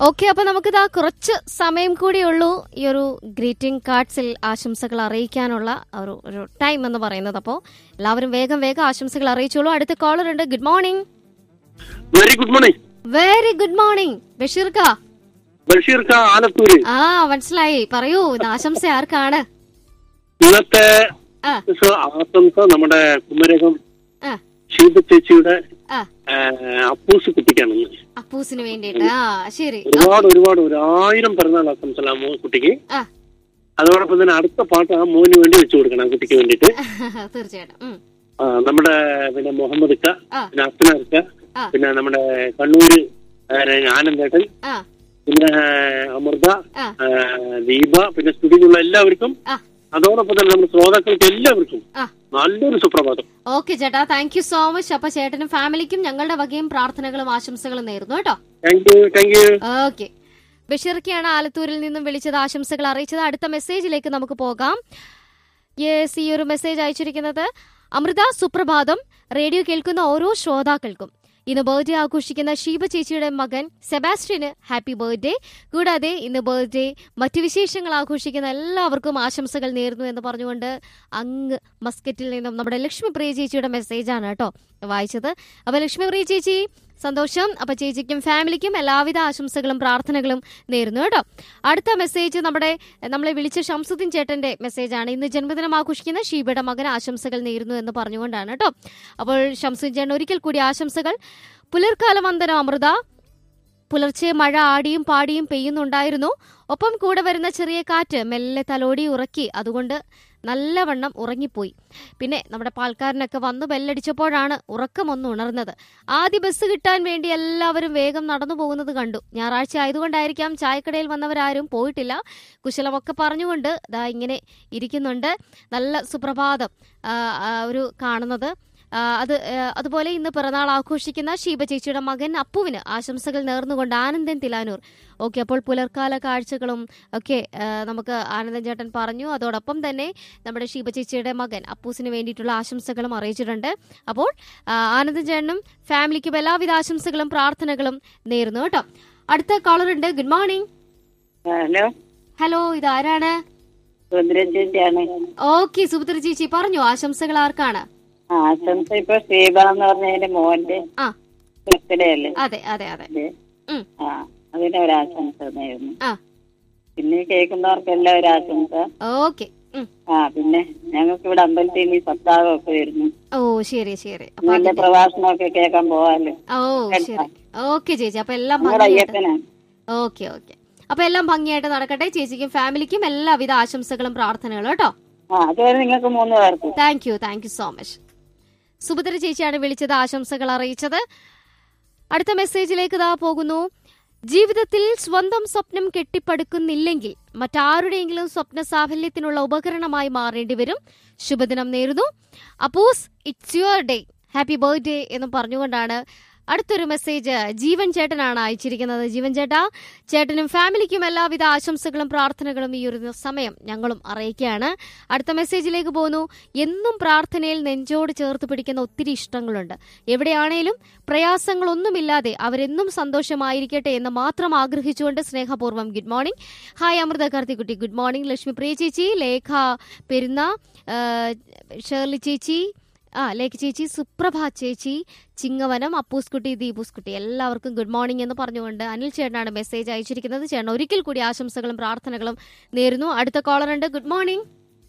Okay അപ്പൊ നമുക്കിതാ കുറച്ച് സമയം കൂടിയുള്ളൂ ഈ ഒരു ഗ്രീറ്റിംഗ് കാർഡ്സിൽ ആശംസകൾ അറിയിക്കാനുള്ള ഒരു ഒരു ടൈം എന്ന് പറയുന്നത് അപ്പോൾ എല്ലാവരും വേഗം വേഗം ആശംസകൾ അറിയിച്ചോളൂ അടുത്ത കോളർ ഉണ്ട് good morning very good morning very good morning ബഷീർക്ക ബഷീർ ഖാ ആലത്തൂര് ആ മനസ്സിലായി പറയൂ ഇത് ആശംസ ആർക്കാണ് ഇന്നത്തെ ആ സ- ആശംസ നമ്മുടെ കുമരകം ആ ശീത ചേച്ചിയുടെ ആ ആ, അപ്പൂസ് കുട്ടിക്കാണെന്ന് അപ്പൂസിന് വേണ്ടിയിട്ട് ആ ശരി ഒരുപാട് ഒരുപാട് ഒരു ആയിരം പിറന്നാൾ ആശംസ ആ മോ കുട്ടിക്ക് ആ അതോടൊപ്പം തന്നെ അടുത്ത പാട്ട് ആ മോന് വേണ്ടി വെച്ചു കൊടുക്കണം ആ കുട്ടിക്ക് വേണ്ടിയിട്ട് തീർച്ചയായിട്ടും ഉം. ആ, നമ്മുടെ പിന്നെ മുഹമ്മദ് ഇക്ക ആ. പിന്നെ അസ്ന ഇക്ക ആ. പിന്നെ നമ്മുടെ കണ്ണൂര് ആ, ആനന്ദേട്ടൻ ആ പിന്നെ അമൃത ആ. ആ, ദീപ പിന്നെ സ്റ്റുഡിയോയിലുള്ള എല്ലാവർക്കും ആ അതോടൊപ്പം തന്നെ നമ്മുടെ ശ്രോതാക്കൾക്ക് എല്ലാവർക്കും ആ നല്ലൊരു സുപ്രഭാതം ഓക്കെ ചേട്ടാ താങ്ക് യു സോ മച്ച് അപ്പൊ ചേട്ടനും ഫാമിലിക്കും ഞങ്ങളുടെ വകയും പ്രാർത്ഥനകളും ആശംസകളും നേരുന്നു കേട്ടോ thank you thank you okay ബഷീർക്കാണ് ആലത്തൂരിൽ നിന്നും വിളിച്ചത് ആശംസകൾ അറിയിച്ചത് അടുത്ത മെസ്സേജിലേക്ക് നമുക്ക് പോകാം യെസ് ഈ ഒരു മെസ്സേജ് അയച്ചിരിക്കുന്നത് അമൃത സുപ്രഭാതം റേഡിയോ കേൾക്കുന്ന ഓരോ ശ്രോതാക്കൾക്കും ഇന്ന് ബർത്ത്ഡേ ആഘോഷിക്കുന്ന ഷീബ ചേച്ചിയുടെ മകൻ സെബാസ്റ്റ്യന് ഹാപ്പി ബർത്ത്ഡേ കൂടാതെ ഇന്ന് ബർത്ത്ഡേ മറ്റു വിശേഷങ്ങൾ ആഘോഷിക്കുന്ന എല്ലാവർക്കും ആശംസകൾ നേരുന്നു എന്ന് പറഞ്ഞുകൊണ്ട് അങ്ങ് മസ്കറ്റിൽ നിന്നും നമ്മുടെ ലക്ഷ്മി പ്രിയ ചേച്ചിയുടെ മെസ്സേജാണ് കേട്ടോ വായിച്ചത് അപ്പൊ ലക്ഷ്മി പ്രിയ ചേച്ചി സന്തോഷം അപ്പൊ ചേച്ചിക്കും ഫാമിലിക്കും എല്ലാവിധ ആശംസകളും പ്രാർത്ഥനകളും നേരുന്നു കേട്ടോ അടുത്ത മെസ്സേജ് നമ്മുടെ നമ്മളെ വിളിച്ച ഷംസുദ്ദീൻ ചേട്ടന്റെ മെസ്സേജാണ് ഇന്ന് ജന്മദിനം ആഘോഷിക്കുന്ന ഷീബയുടെ മകൻ ആശംസകൾ നേരുന്നു എന്ന് പറഞ്ഞുകൊണ്ടാണ് കേട്ടോ അപ്പോൾ ഷംസുദ്ദീൻ ചേട്ടൻ ഒരിക്കൽ കൂടി ആശംസകൾ പുലർക്കാല വന്ദനം അമൃത പുലർച്ചെ മഴ ആടിയും പാടിയും പെയ്യുന്നുണ്ടായിരുന്നു ഒപ്പം കൂടെ വരുന്ന ചെറിയ കാറ്റ് മെല്ലെ തലോടി ഉറക്കി അതുകൊണ്ട് നല്ലവണ്ണം ഉറങ്ങിപ്പോയി പിന്നെ നമ്മുടെ പാൽക്കാരനൊക്കെ വന്നു ബെല്ലടിച്ചപ്പോഴാണ് ഉറക്കമൊന്ന് ഉണർന്നത് ആദ്യ ബസ് കിട്ടാൻ വേണ്ടി എല്ലാവരും വേഗം നടന്നു പോകുന്നത് കണ്ടു ഞായറാഴ്ച ആയതുകൊണ്ടായിരിക്കാം ചായക്കടയിൽ വന്നവരാരും പോയിട്ടില്ല കുശലമൊക്കെ പറഞ്ഞുകൊണ്ട് ദാ ഇങ്ങനെ ഇരിക്കുന്നുണ്ട് നല്ല സുപ്രഭാതം ആ, ആ, ഒരു കാണുന്നത് ആ, അത് ആ, അതുപോലെ ഇന്ന് പിറന്നാൾ ആഘോഷിക്കുന്ന ഷീബ ചേച്ചിയുടെ മകൻ അപ്പുവിന് ആശംസകൾ നേർന്നുകൊണ്ട് ആനന്ദൻ തിലാനൂർ ഓക്കെ അപ്പോൾ പുലർക്കാല കാഴ്ചകളും ഒക്കെ ആ, നമുക്ക് ആനന്ദൻ ചേട്ടൻ പറഞ്ഞു അതോടൊപ്പം തന്നെ നമ്മുടെ ഷീബ ചേച്ചിയുടെ മകൻ അപ്പൂസിന് വേണ്ടിയിട്ടുള്ള ആശംസകളും അറിയിച്ചിട്ടുണ്ട് അപ്പോൾ ആ, ആനന്ദൻ ചേട്ടനും ഫാമിലിക്കും എല്ലാവിധ ആശംസകളും പ്രാർത്ഥനകളും നേരുന്നു കേട്ടോ അടുത്ത കോളർ ഉണ്ട് ഗുഡ് മോർണിംഗ് ഹലോ ഹലോ ഇത് ആരാണ് സുന്ദര ചേച്ചിയാണ് ഓക്കെ സുഭദ്ര ചേച്ചി പറഞ്ഞു ആശംസകൾ ആർക്കാണ് ആ ആശംസ ഇപ്പൊ ശ്രീബ എന്ന് പറഞ്ഞതിന്റെ മോന്റെ ആ ബർത്ത്ഡേ അല്ലേ അതെ അതെ അതെ ഇത്? ഉം. ആ അതിന് ഒരു ആശംസ നേരുന്നു ആ പിന്നെ ഈ കേൾക്കുന്നവർക്കെല്ലാം ഒരു ആശംസ ഓക്കെ ഉം. ആ പിന്നെ ഞങ്ങൾക്ക് ഇവിടെ അമ്പലത്തിൽ നിന്ന് സപ്താഹമൊക്കെ വരുന്നു ഓ ശരി ശരി അപ്പൊ നല്ല അതിന്റെ- പ്രഭാഷണമൊക്കെ കേൾക്കാൻ പോവാല്ലോ ഓ ശരി ഓക്കെ ചേച്ചി അപ്പൊ എല്ലാം നമ്മുടെ ഭംഗിയായിട്ട് അയ്യപ്പനാണ് ഓക്കെ ഓക്കെ അപ്പൊ എല്ലാം ഭംഗിയായിട്ട് നടക്കട്ടെ ചേച്ചിക്കും ഫാമിലിക്കും എല്ലാവിധ ആശംസകളും പ്രാർത്ഥനകളും കേട്ടോ ആ അതുവരെ നിങ്ങൾക്ക് മൂന്ന് പേർക്കും thank you thank you so much Subhadra ചേച്ചിയാണ് വിളിച്ചത് ആശംസകൾ അറിയിച്ചത് അടുത്ത മെസ്സേജിലേക്ക് ഇതാ പോകുന്നു ജീവിതത്തിൽ സ്വന്തം സ്വപ്നം കെട്ടിപ്പടുക്കുന്നില്ലെങ്കിൽ മറ്റാരുടെയെങ്കിലും സ്വപ്ന സാഫല്യത്തിനുള്ള ഉപകരണമായി മാറേണ്ടി വരും ശുഭദിനം നേരുന്നു അപ്പോസ് it's your day happy birthday എന്ന് പറഞ്ഞുകൊണ്ടാണ് അടുത്തൊരു മെസ്സേജ് ജീവൻ ചേട്ടനാണ് അയച്ചിരിക്കുന്നത് ജീവൻ ചേട്ടാ ചേട്ടനും ഫാമിലിക്കും എല്ലാവിധ ആശംസകളും പ്രാർത്ഥനകളും ഈ ഒരു സമയം ഞങ്ങളും അറിയിക്കുകയാണ് അടുത്ത മെസ്സേജിലേക്ക് പോകുന്നു എന്നും പ്രാർത്ഥനയിൽ നെഞ്ചോട് ചേർത്ത് പിടിക്കുന്ന ഒത്തിരി ഇഷ്ടങ്ങളുണ്ട് എവിടെയാണേലും പ്രയാസങ്ങളൊന്നുമില്ലാതെ അവരെന്നും സന്തോഷമായിരിക്കട്ടെ എന്ന് മാത്രം ആഗ്രഹിച്ചുകൊണ്ട് സ്നേഹപൂർവ്വം ഗുഡ് മോർണിംഗ് ഹായ് അമൃത കാർത്തിക്കുട്ടി ഗുഡ് മോർണിംഗ് ലക്ഷ്മി പ്രിയ ചേച്ചി ലേഖ പെരുന്ന ആ, ഷേർലി ചേച്ചി ആ ലേഖ ചേച്ചി സുപ്രഭ ചേച്ചി ചിങ്ങവനം അപ്പൂസ്കുട്ടി ദീപൂസ്കുട്ടി എല്ലാവർക്കും ഗുഡ് മോർണിംഗ് എന്ന് പറഞ്ഞുകൊണ്ട് അനിൽ ചേട്ടനാണ് മെസ്സേജ് അയച്ചിരിക്കുന്നത് ചേട്ടൻ ഒരിക്കൽ കൂടി ആശംസകളും പ്രാർത്ഥനകളും നേരുന്നു അടുത്ത കോളർ ഉണ്ട് good morning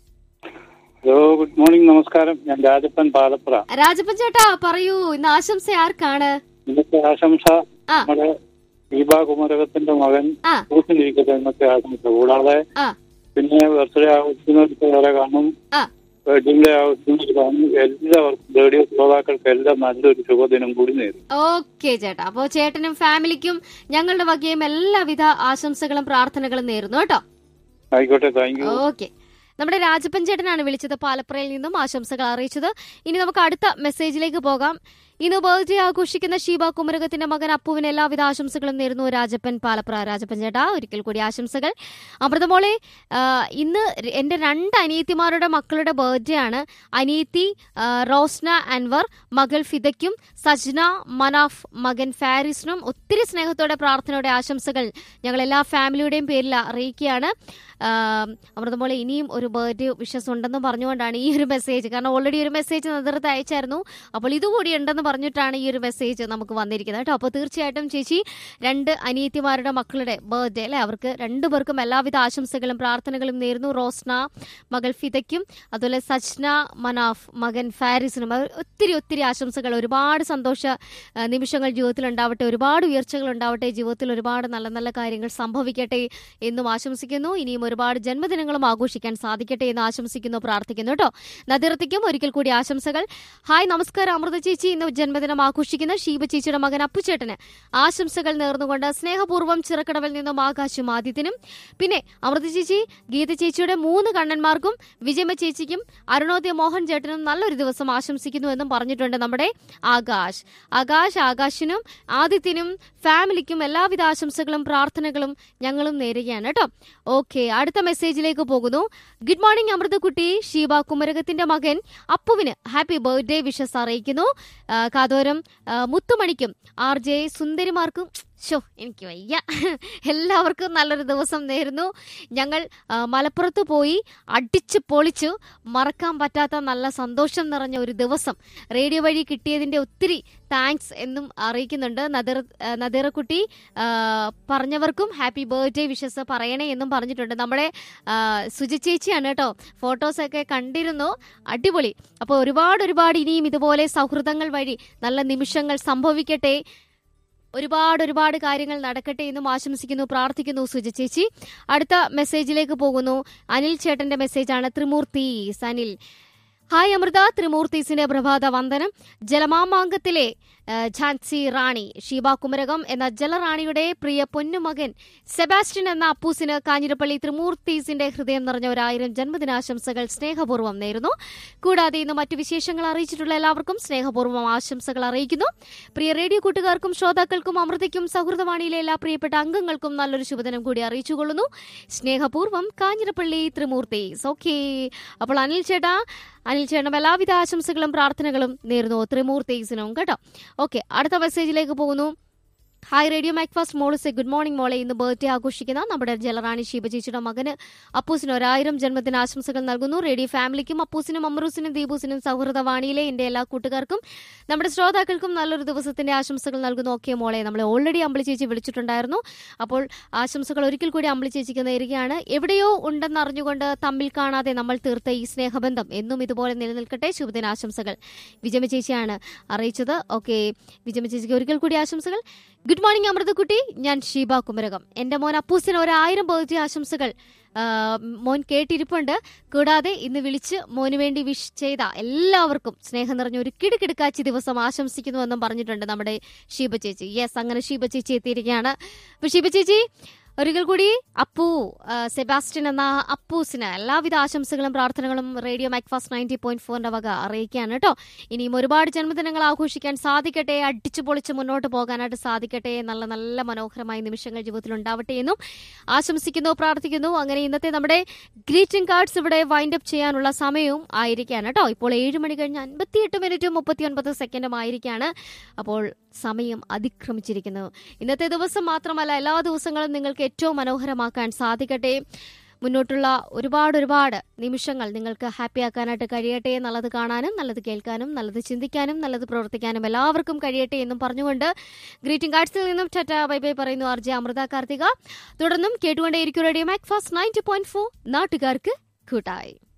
hello good morning നമസ്കാരം ഞാൻ രാജപ്പൻ പാലപ്പുറ രാജപ്പൻ ചേട്ടാ പറയൂ ഇന്ന് ആശംസ ആർക്കാണ് ഇന്നത്തെ ആശംസ ആ. നമ്മുടെ ദീപാ കുമരകത്തിന്റെ മകൻ ആ പൂത്തിനിരിക്കട്ടെ എന്നൊക്കെ ആശംസ കൂടാതെ ആ പിന്നെ ബർത്ത്ഡേ ആഘോഷിക്കുന്നവർക്ക് വേറെ കാണും ആ വെഡിങ് ഡേ ആഘോഷിക്കുന്നവർക്ക് കാണും എല്ലാവർക്കും റേഡിയോ ശ്രോതാക്കൾക്ക് എല്ലാം നല്ലൊരു ശുഭദിനം കൂടി നേരും ഓക്കെ ചേട്ടാ അപ്പോ ചേട്ടനും ഫാമിലിക്കും ഞങ്ങളുടെ വകയും എല്ലാവിധ ആശംസകളും പ്രാർത്ഥനകളും നേരുന്നു കേട്ടോ ആയിക്കോട്ടെ താങ്ക് യു ഓക്കെ നമ്മുടെ രാജപ്പൻ ചേട്ടനാണ് വിളിച്ചത് പാലപ്പുറയിൽ നിന്നും ആശംസകൾ അറിയിച്ചത് ഇനി നമുക്ക് അടുത്ത മെസ്സേജിലേക്ക് പോകാം ഇന്ന് ബർത്ത്ഡേ ആഘോഷിക്കുന്ന ഷീബ കുമരകത്തിന്റെ മകൻ അപ്പുവിന് എല്ലാവിധ ആശംസകളും നേരുന്നു രാജപ്പൻ പാലപ്ര രാജപ്പൻ ചേട്ടാ ഒരിക്കൽ കൂടി ആശംസകൾ അമൃതമോളെ ആ, ഇന്ന് എന്റെ രണ്ട് അനിയത്തിമാരുടെ മക്കളുടെ ബർത്ത്ഡേ ആണ് അനിയത്തി ആ, റോസ്ന അൻവർ മകൾ ഫിദയ്ക്കും സജ്ന മനാഫ് മകൻ ഫാരിസിനും ഒത്തിരി സ്നേഹത്തോടെ പ്രാർത്ഥനയോടെ ആശംസകൾ ഞങ്ങൾ എല്ലാ ഫാമിലിയുടെയും പേരിൽ അറിയിക്കുകയാണ് ആ, അമൃതമോളെ ഇനിയും ഒരു ബർത്ത്ഡേ വിഷസ് ഉണ്ടെന്ന് പറഞ്ഞുകൊണ്ടാണ് ഈ ഒരു മെസ്സേജ് കാരണം ഓൾറെഡി ഒരു മെസ്സേജ് നേതൃത്വം അയച്ചായിരുന്നു അപ്പോൾ ഇതുകൂടി ഉണ്ടെന്ന് പറഞ്ഞിട്ടാണ് ഈ ഒരു മെസ്സേജ് നമുക്ക് വന്നിരിക്കുന്നത് കേട്ടോ അപ്പോൾ തീർച്ചയായിട്ടും ചേച്ചി രണ്ട് അനിയത്തിമാരുടെ മക്കളുടെ ബർത്ത്ഡേ അല്ലെ അവർക്ക് രണ്ടുപേർക്കും എല്ലാവിധ ആശംസകളും പ്രാർത്ഥനകളും നേരുന്നു റോസ്ന മകൾ ഫിദയ്ക്കും അതുപോലെ സജ്ന മനാഫ് മകൻ ഫാരിസിനും അവർ ഒത്തിരി ഒത്തിരി ആശംസകൾ ഒരുപാട് സന്തോഷ ആ, നിമിഷങ്ങൾ ജീവിതത്തിൽ ഉണ്ടാവട്ടെ ഒരുപാട് ഉയർച്ചകൾ ഉണ്ടാവട്ടെ ജീവിതത്തിൽ ഒരുപാട് നല്ല നല്ല കാര്യങ്ങൾ സംഭവിക്കട്ടെ എന്നും ആശംസിക്കുന്നു ഇനിയും ഒരുപാട് ജന്മദിനങ്ങളും ആഘോഷിക്കാൻ സാധിക്കട്ടെ എന്ന് ആശംസിക്കുന്നു പ്രാർത്ഥിക്കുന്നു കേട്ടോ നദിറത്തിക്കും ഒരിക്കൽ കൂടി ആശംസകൾ ഹായ് നമസ്കാരം അമൃത ചേച്ചി ഇന്ന് ജന്മദിനം ആഘോഷിക്കുന്ന ഷീബ ചേച്ചിയുടെ മകൻ അപ്പുചേട്ടന് ആശംസകൾ നേർന്നുകൊണ്ട് സ്നേഹപൂർവ്വം ചിറക്കടവിൽ നിന്നും ആകാശും ആദിത്യനും പിന്നെ അമൃത ചേച്ചി ഗീത ചേച്ചിയുടെ മൂന്ന് കണ്ണന്മാർക്കും വിജയമ ചേച്ചിക്കും അരുണോദയ മോഹൻ ചേട്ടനും നല്ലൊരു ദിവസം ആശംസിക്കുന്നു എന്നും പറഞ്ഞിട്ടുണ്ട് നമ്മുടെ ആകാശ് ആകാശ് ആകാശിനും ആദിത്യനും ഫാമിലിക്കും എല്ലാവിധ ആശംസകളും പ്രാർത്ഥനകളും ഞങ്ങളും നേരുകയാണ് കേട്ടോ ഓക്കെ അടുത്ത മെസ്സേജിലേക്ക് പോകുന്നു ഗുഡ് മോർണിംഗ് അമൃതക്കുട്ടി ഷീബ കുമരകത്തിന്റെ മകൻ അപ്പുവിന് ഹാപ്പി ബർത്ത്ഡേ വിഷസ് അറിയിക്കുന്നു ആ, കാതോരം ആ, മുത്തുമണിക്കും ആർ ജെ സുന്ദരിമാർക്കും ഷോ എനിക്ക് വയ്യ എല്ലാവർക്കും നല്ലൊരു ദിവസം നേരുന്നു ഞങ്ങൾ ആ, മലപ്പുറത്ത് പോയി അടിച്ചു പൊളിച്ചു മറക്കാൻ പറ്റാത്ത നല്ല സന്തോഷം നിറഞ്ഞ ഒരു ദിവസം റേഡിയോ വഴി കിട്ടിയതിന്റെ ഒത്തിരി താങ്ക്സ് എന്നും അറിയിക്കുന്നുണ്ട് നദീർ ആ, നദീറക്കുട്ടി ആ, പറഞ്ഞവർക്കും ഹാപ്പി ബർത്ത്ഡേ വിഷസ് പറയണേ എന്നും പറഞ്ഞിട്ടുണ്ട് നമ്മുടെ ആ, സുജി ചേച്ചിയാണ് കേട്ടോ ഫോട്ടോസൊക്കെ കണ്ടിരുന്നു അടിപൊളി അപ്പോൾ ഒരുപാട് ഒരുപാട് ഇനിയും ഇതുപോലെ സൗഹൃദങ്ങൾ വഴി നല്ല നിമിഷങ്ങൾ സംഭവിക്കട്ടെ ഒരുപാട് ഒരുപാട് കാര്യങ്ങൾ നടക്കട്ടെ എന്നും ആശംസിക്കുന്നു പ്രാർത്ഥിക്കുന്നു സുജ ചേച്ചി അടുത്ത മെസ്സേജിലേക്ക് പോകുന്നു അനിൽ ചേട്ടന്റെ മെസ്സേജാണ് ത്രിമൂർത്തീസ് അനിൽ ഹായ് അമൃത ത്രിമൂർത്തീസിന്റെ പ്രഭാത വന്ദനം ജലമാമാങ്കത്തിലെ ആ, ഝാൻസി റാണി ഷീബ കുമരകം എന്ന ജലറാണിയുടെ പ്രിയ പൊന്നുമകൻ സെബാസ്റ്റ്യൻ എന്ന അപ്പൂസിന് കാഞ്ഞിരപ്പള്ളി ത്രിമൂർത്തീസിന്റെ ഹൃദയം നിറഞ്ഞ ഒരായിരം ജന്മദിനാശംസകൾ സ്നേഹപൂർവ്വം നേരുന്നു കൂടാതെ ഇന്ന് മറ്റു വിശേഷങ്ങൾ അറിയിച്ചിട്ടുള്ള എല്ലാവർക്കും സ്നേഹപൂർവ്വം ആശംസകൾ അറിയിക്കുന്നു പ്രിയ റേഡിയോ കൂട്ടുകാർക്കും ശ്രോതാക്കൾക്കും അമൃതയ്ക്കും സൗഹൃദവാണിയിലെ എല്ലാ പ്രിയപ്പെട്ട അംഗങ്ങൾക്കും നല്ലൊരു ശുഭദിനം കൂടി അറിയിച്ചുകൊള്ളുന്നു സ്നേഹപൂർവ്വം കാഞ്ഞിരപ്പള്ളി ത്രിമൂർത്തീസ് ഓക്കേ അപ്പോൾ അനിൽ ചേട്ടാ അനിൽ ചേട്ടനും എല്ലാവിധ ആശംസകളും പ്രാർത്ഥനകളും നേരുന്നു ത്രിമൂർത്തീസിനും കേട്ടോ ഓക്കെ അടുത്ത മെസ്സേജിലേക്ക് പോകുന്നു ഹായ് റേഡിയോ മാക്ഫാസ്റ്റ് മോളിസെ ഗുഡ് മോർണിംഗ് മോളെ ഇന്ന് ബർത്ത്ഡേ ആഘോഷിക്കുന്ന നമ്മുടെ ജലറാണി ശിവചേച്ചിയുടെ മകന് അപ്പൂസിന് ഒരായിരം ജന്മദിന ആശംസകൾ നൽകുന്നു റേഡിയോ ഫാമിലിക്കും അപ്പൂസിനും അമ്രൂസിനും ദീപൂസിനും സൗഹൃദവാണിയിലെ എന്റെ എല്ലാ കൂട്ടുകാർക്കും നമ്മുടെ ശ്രോതാക്കൾക്കും നല്ലൊരു ദിവസത്തിന്റെ ആശംസകൾ നൽകുന്നു ഓക്കെ മോളെ നമ്മളെ ഓൾറെഡി അമ്പിളി ചേച്ചി വിളിച്ചിട്ടുണ്ടായിരുന്നു അപ്പോൾ ആശംസകൾ ഒരിക്കൽ കൂടി അമ്പിളി ചേച്ചിക്ക് നേരുകയാണ് എവിടെയോ ഉണ്ടെന്ന് അറിഞ്ഞുകൊണ്ട് തമ്മിൽ കാണാതെ നമ്മൾ തീർത്ത ഈ സ്നേഹബന്ധം എന്നും ഇതുപോലെ നിലനിൽക്കട്ടെ ശുഭദിനാശംസകൾ വിജയമ ചേച്ചിയാണ് അറിയിച്ചത് ഓക്കെ വിജയമ ചേച്ചിക്ക് ഒരിക്കൽ കൂടി ആശംസകൾ ഗുഡ് മോർണിംഗ് അമൃതക്കുട്ടി ഞാൻ ഷീബ കുമരകം എന്റെ മോൻ അപ്പൂസിന് ഒരായിരം ബർത്ത്ഡേ ആശംസകൾ ആ, മോൻ കേട്ടിരിപ്പുണ്ട് കൂടാതെ ഇന്ന് വിളിച്ച് മോന് വേണ്ടി വിഷ് ചെയ്ത എല്ലാവർക്കും സ്നേഹം നിറഞ്ഞ ഒരു കിടുകിടുക്കാച്ചി ദിവസം ആശംസിക്കുന്നുവെന്നും പറഞ്ഞിട്ടുണ്ട് നമ്മുടെ ഷീബ ചേച്ചി യെസ് അങ്ങനെ ഷീബ ചേച്ചി എത്തിയിരിക്കുകയാണ് അപ്പൊ ഷീബ ചേച്ചി ഒരിക്കൽ കൂടി അപ്പു ആ, സെബാസ്റ്റ്യൻ എന്ന അപ്പൂസിന് എല്ലാവിധ ആശംസകളും പ്രാർത്ഥനകളും റേഡിയോ മാക്ഫാസ്റ്റ് നയൻറ്റി പോയിന്റ് ഫോറിന്റെ വക അറിയിക്കുകയാണ് കേട്ടോ ഇനിയും ഒരുപാട് ജന്മദിനങ്ങൾ ആഘോഷിക്കാൻ സാധിക്കട്ടെ അടിച്ചു പൊളിച്ച് മുന്നോട്ട് പോകാനായിട്ട് സാധിക്കട്ടെ നല്ല നല്ല മനോഹരമായ നിമിഷങ്ങൾ ജീവിതത്തിൽ ഉണ്ടാവട്ടെ എന്നും ആശംസിക്കുന്നു പ്രാർത്ഥിക്കുന്നു അങ്ങനെ ഇന്നത്തെ നമ്മുടെ ഗ്രീറ്റിംഗ് കാർഡ്സ് ഇവിടെ വൈൻഡ് അപ്പ് ചെയ്യാനുള്ള സമയവും ആയിരിക്കാണ് കേട്ടോ ഇപ്പോൾ ഏഴ് മണി കഴിഞ്ഞ് അൻപത്തിയെട്ട് മിനിറ്റും മുപ്പത്തി ഒൻപത് സെക്കൻഡും ആയിരിക്കാണ് അപ്പോൾ സമയം അതിക്രമിച്ചിരിക്കുന്നു ഇന്നത്തെ ദിവസം മാത്രമല്ല എല്ലാ ദിവസങ്ങളും നിങ്ങൾക്ക് ഏറ്റവും മനോഹരമാക്കാൻ സാധിക്കട്ടെ മുന്നോട്ടുള്ള ഒരുപാട് ഒരുപാട് നിമിഷങ്ങൾ നിങ്ങൾക്ക് ഹാപ്പി ആക്കാനായിട്ട് കഴിയട്ടെ നല്ലത് കാണാനും നല്ലത് കേൾക്കാനും നല്ലത് ചിന്തിക്കാനും നല്ലത് പ്രവർത്തിക്കാനും എല്ലാവർക്കും കഴിയട്ടെ എന്നും പറഞ്ഞുകൊണ്ട് ഗ്രീറ്റിംഗ് കാർഡ്സിൽ നിന്നും ടാറ്റ ബൈ ബൈ പറയുന്നു ആർ ജെ അമൃത കാർത്തിക തുടർന്നും കേട്ടുകൊണ്ടേയിരിക്കും radio Macfast ninety point four നാട്ടുകാർക്ക് കൂട്ടായി